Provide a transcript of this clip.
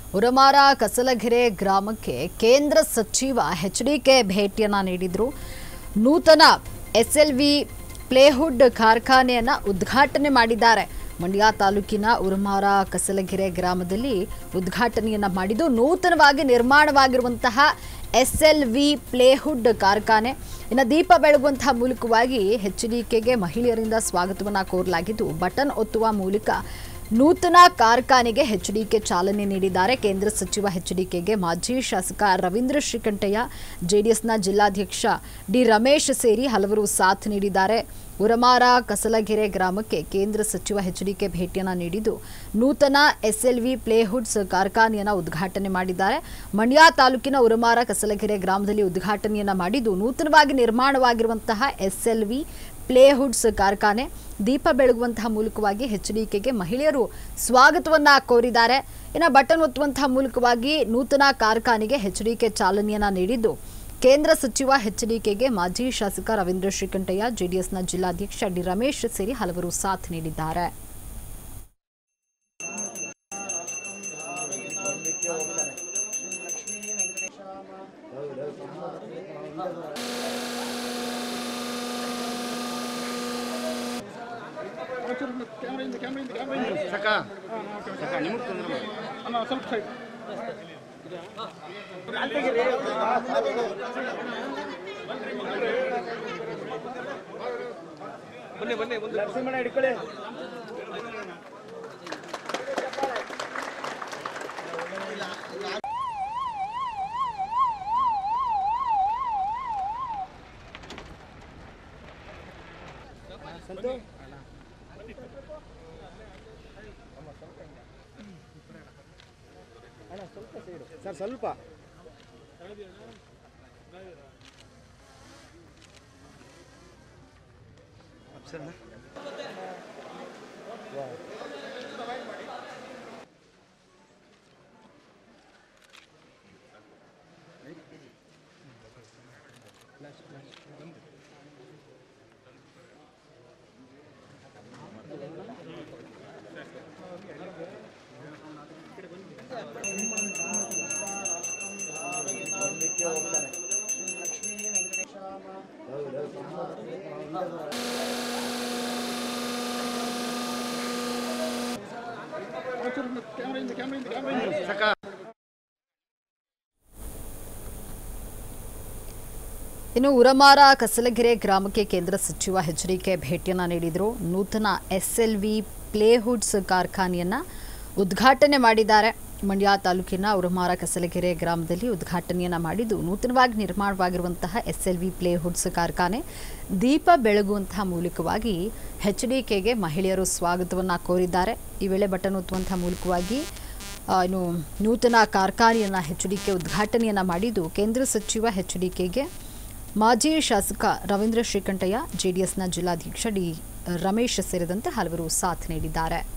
ಉರಮಾರ ಕಸಲಗೆರೆ ಗ್ರಾಮಕ್ಕೆ ಕೇಂದ್ರ ಸಚಿವ ಎಚ್ ಡಿ ಕೆ ಭೇಟಿಯನ್ನ ನೀಡಿದ್ರು ನೂತನ ಎಸ್ ಎಲ್ ವಿ ಪ್ಲೇಹುಡ್ ಕಾರ್ಖಾನೆಯನ್ನ ಉದ್ಘಾಟನೆ ಮಾಡಿದ್ದಾರೆ ಮಂಡ್ಯ ತಾಲೂಕಿನ ಉರುಮಾರ ಕಸಲಗೆರೆ ಗ್ರಾಮದಲ್ಲಿ ಉದ್ಘಾಟನೆಯನ್ನ ಮಾಡಿದ್ದು ನೂತನವಾಗಿ ನಿರ್ಮಾಣವಾಗಿರುವಂತಹ ಎಸ್ ಎಲ್ ವಿ ಪ್ಲೇಹುಡ್ ಕಾರ್ಖಾನೆ ಇನ್ನು ದೀಪ ಬೆಳಗುವಂತಹ ಮೂಲಕವಾಗಿ ಎಚ್ ಡಿ ಕೆಗೆ ಮಹಿಳೆಯರಿಂದ ಸ್ವಾಗತವನ್ನ ಕೋರಲಾಗಿದ್ದು ಬಟನ್ ಒತ್ತುವ ಮೂಲಕ ನೂತನ ಕಾರ್ಖಾನೆಗೆ ಎಚ್ ಡಿ ಕೆ ಚಾಲನೆ ನೀಡಿದ್ದಾರೆ ಕೇಂದ್ರ ಸಚಿವ ಎಚ್ ಡಿ ಕೆಗೆ ಮಾಜಿ ಶಾಸಕ ರವೀಂದ್ರ ಶ್ರೀಕಂಠಯ್ಯ ಜೆಡಿಎಸ್ನ ಜಿಲ್ಲಾಧ್ಯಕ್ಷ ಡಿ ರಮೇಶ್ ಸೇರಿ ಹಲವರು ಸಾಥ್ ನೀಡಿದ್ದಾರೆ ಉರಮಾರ ಕಸಲಗೆರೆ ಗ್ರಾಮಕ್ಕೆ ಕೇಂದ್ರ ಸಚಿವ ಎಚ್ ಡಿ ಕೆ ಭೇಟಿಯನ್ನ ನೀಡಿದ್ದು ನೂತನ ಎಸ್ಎಲ್ವಿ ಪ್ಲೇಹುಡ್ಸ್ ಕಾರ್ಖಾನೆಯನ್ನ ಉದ್ಘಾಟನೆ ಮಾಡಿದ್ದಾರೆ ಮಂಡ್ಯ ತಾಲೂಕಿನ ಉರಮಾರ ಕಸಲಗೆರೆ ಗ್ರಾಮದಲ್ಲಿ ಉದ್ಘಾಟನೆಯನ್ನ ಮಾಡಿದ್ದು ನೂತನವಾಗಿ ನಿರ್ಮಾಣವಾಗಿರುವಂತಹ ಎಸ್ಎಲ್ವಿ ಪ್ಲೇಹುಡ್ಸ್ ಕಾರ್ಖಾನೆ ದೀಪ ಬೆಳಗುವಂತಹ ಮೂಲಕವಾಗಿ ಎಚ್ ಡಿ ಕೆಗೆ ಮಹಿಳೆಯರು ಸ್ವಾಗತವನ್ನ ಕೋರಿದ್ದಾರೆ ಇನ್ನು ಬಟನ್ ಒತ್ತುವಂತಹ ಮೂಲಕವಾಗಿ ನೂತನ ಕಾರ್ಖಾನೆಗೆ ಎಚ್ ಡಿ ಕೆ ಚಾಲನೆಯನ್ನ ನೀಡಿದ್ದು ಕೇಂದ್ರ ಸಚಿವ ಎಚ್ ಡಿ ಕೆಗೆ ಮಾಜಿ ಶಾಸಕ ರವೀಂದ್ರ ಶ್ರೀಕಂಠಯ್ಯ ಜೆಡಿಎಸ್ನ ಜಿಲ್ಲಾಧ್ಯಕ್ಷ ಡಿ ರಮೇಶ್ ಸೇರಿ ಹಲವರು ಸಾಥ್ ನೀಡಿದ್ದಾರೆ ಸಕ ಸಕ ನಿಮಗೆ ತೊಂದರೆ ಮಾಡಿ ಅಲ್ಲ ಸ್ವಲ್ಪ ಸೈಡ್ ಬನ್ನಿ ಬನ್ನಿ ಮುಂದೆ ನರಸಿಂಹಣ್ಣ ಹಿಡ್ಕೊಳ್ಳಿ ಸರ್ ಸ್ವಲ್ಪ ಅಪ್ಸರ್ನ ಕ್ಯಾಮ್ರಾಯಿಂದ ಕ್ಯಾಮ್ರಾಯಿಂದ ಕ್ಯಾಮ್ರಾಯಿಂದ ಸಕ ಇನ್ನು ಉರಮಾರ ಕಸಲಗೆರೆ ಗ್ರಾಮಕ್ಕೆ ಕೇಂದ್ರ ಸಚಿವ ಎಚ್ ಡಿ ಕೆ ಭೇಟಿಯನ್ನ ನೀಡಿದ್ರು ನೂತನ ಎಸ್ಎಲ್ವಿ ಪ್ಲೇಹುಡ್ಸ್ ಕಾರ್ಖಾನೆಯನ್ನ ಉದ್ಘಾಟನೆ ಮಾಡಿದ್ದಾರೆ ಮಂಡ್ಯ ತಾಲೂಕಿನ ಉರಮಾರ ಕಸಲಗೆರೆ ಗ್ರಾಮದಲ್ಲಿ ಉದ್ಘಾಟನೆಯನ್ನ ಮಾಡಿದ್ದು ನೂತನವಾಗಿ ನಿರ್ಮಾಣವಾಗಿರುವಂತಹ ಎಸ್ಎಲ್ವಿ ಪ್ಲೇಹುಡ್ಸ್ ಕಾರ್ಖಾನೆ ದೀಪ ಬೆಳಗುವಂತಹ ಮೂಲಕವಾಗಿ ಎಚ್ ಡಿ ಕೆಗೆ ಮಹಿಳೆಯರು ಸ್ವಾಗತವನ್ನ ಕೋರಿದ್ದಾರೆ ಈ ವೇಳೆ ಬಟನ್ ಒತ್ತುವಂತಹ ಮೂಲಕವಾಗಿ ಆ, ಇನ್ನು ನೂತನ ಕಾರ್ಖಾನೆಯನ್ನ ಎಚ್ ಡಿ ಕೆ ಉದ್ಘಾಟನೆಯನ್ನ ಮಾಡಿದ್ದು ಕೇಂದ್ರ ಸಚಿವ ಎಚ್ ಡಿ ಕೆಗೆ ಮಾಜಿ ಶಾಸಕ ರವೀಂದ್ರ ಶ್ರೀಕಂಠಯ್ಯ ಜೆಡಿಎಸ್ನ ಜಿಲ್ಲಾಧ್ಯಕ್ಷ ಡಿ ರಮೇಶ್ ಸೇರಿದಂತೆ ಹಲವರು ಸಾಥ್ ನೀಡಿದ್ದಾರೆ